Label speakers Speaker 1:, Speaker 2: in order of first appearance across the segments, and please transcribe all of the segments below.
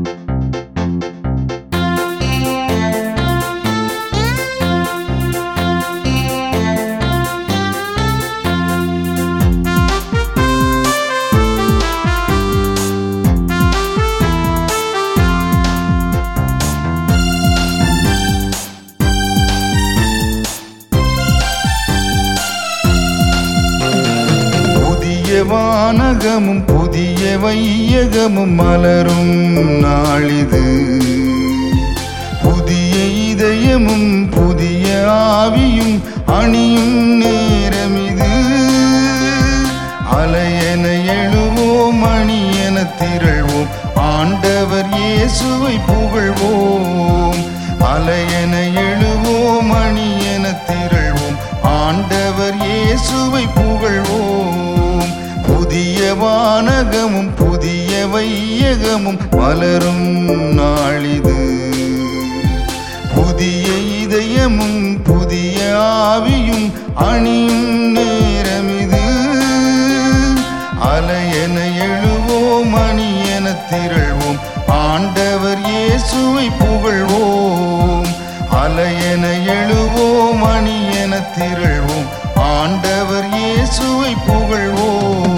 Speaker 1: புதிய வானகமும் புதிய வையகமும் மலரும் நாளிது புதிய இதயமும் புதிய ஆவியும் அணியும் நேரமிது அலையென எழுவோம் அணியென திரள்வோம் ஆண்டவர் இயேசுவை புகழ்வோம் அலையென எழுவோம் அணியென திரள்வோம் ஆண்டவர் இயேசுவை புகழ்வோம் புதிய வானகமும் புதிய வையகமும் மலரும் நாளிது புதிய இதயமும் புதிய ஆவியும் அணியும் நேரமிது அலையென எழுவோம் அணியென திரள்வோம் ஆண்டவர் இயேசுவை புகழ்வோம் அலையென எழுவோம் அணியென திரள்வோம் ஆண்டவர் இயேசுவை புகழ்வோம்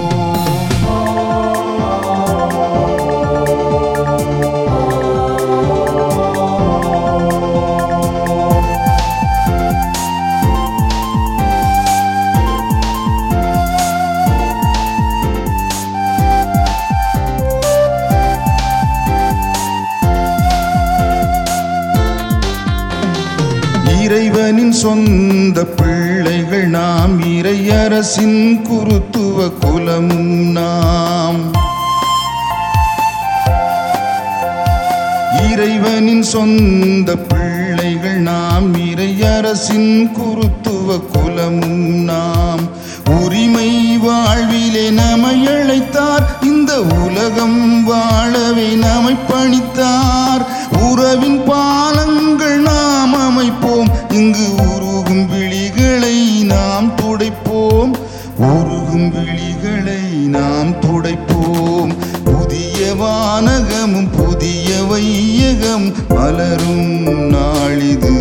Speaker 1: இறைவனின் சொந்த பிள்ளைகள் நாம் இறையரசின் குருத்துவ குலம் நாம் இறைவனின் சொந்த பிள்ளைகள் நாம் இறையரசின் குருத்துவ குலமும் நாம் உரிமை வாழ்விலே நம்மை அழைத்தார் இந்த உலகம் வாழவே நம்மை பணித்தார் உறவின் பாலங்கள் நாம் அமைப்போம் இங்கு உருகும் விழிகளை நாம் துடைப்போம் உருகும் விழிகளை நாம் துடைப்போம் புதிய வானகமும் புதிய வையகம் மலரும் நாளிது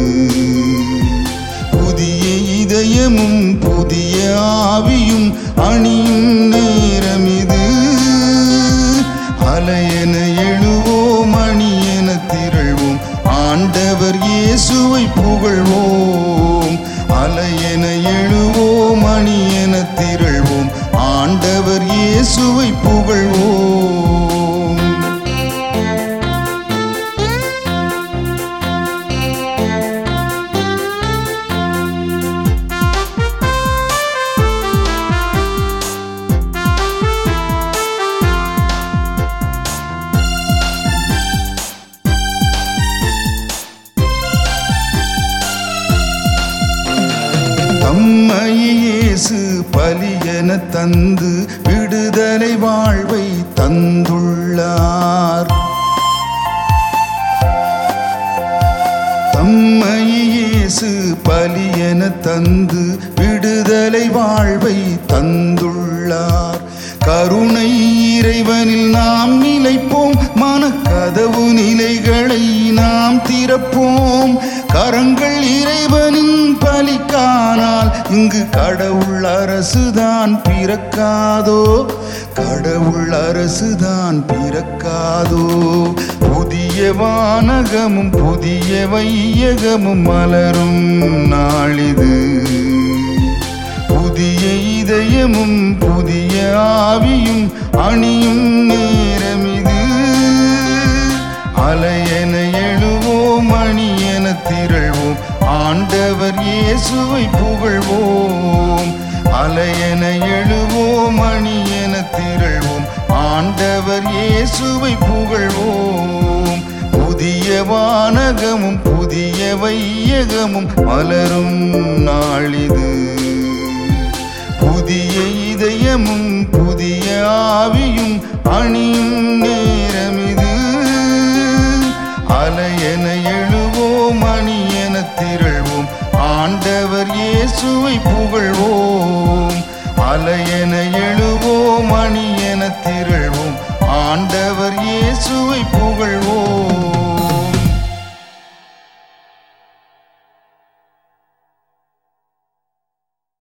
Speaker 1: புதிய இதயமும் புதிய ஆவியும் அணியும் நேரமிது அலையென எழுவோம் அணியென திரள்வோம் ஆண்டவர் இயேசுவை புகழ்வோம் அலையென எழுவோம் அணியென திரள்வோம் ஆண்டவர் இயேசுவை புகழ்வோம் தம்மையே இயேசு பலியென தந்து விடுதலை வாழ்வை தந்துள்ளார் தம்மையே இயேசு பலியென தந்து விடுதலை வாழ்வை தந்துள்ளார் கருணை இறைவனில் நாம் நிலைப்போம் மனக்கதவு நிலைகளை நாம் திறப்போம் கரங்கள் இறைவனின் பலிக்கானால் இங்கு கடவுள் அரசுதான் பிறக்காதோ கடவுள் அரசுதான் பிறக்காதோ புதிய வானகமும் புதிய வையகமும் மலரும் நாளிது புதிய இதயமும் புதிய ஆவியும் அணியும் நேரமிது அலையென எழுவோம் அணியென திரள்வோம் ஆண்டவர் இயேசுவை புகழ்வோம் அலையென எழுவோம் அணியென திரள்வோம் ஆண்டவர் இயேசுவை புகழ்வோம் புதிய வானகமும் புதிய வையகமும் மலரும் நாளிது புதிய இதயமும் புதிய ஆவியும் அணியும் நேரமிது அலையென எழுவோம் அணியென திரள்வோம் ஆண்டவர் இயேசுவை புகழ்வோம் அலையென எழுவோம் அணியென திரள்வோம் ஆண்டவர் இயேசுவை புகழ்வோம்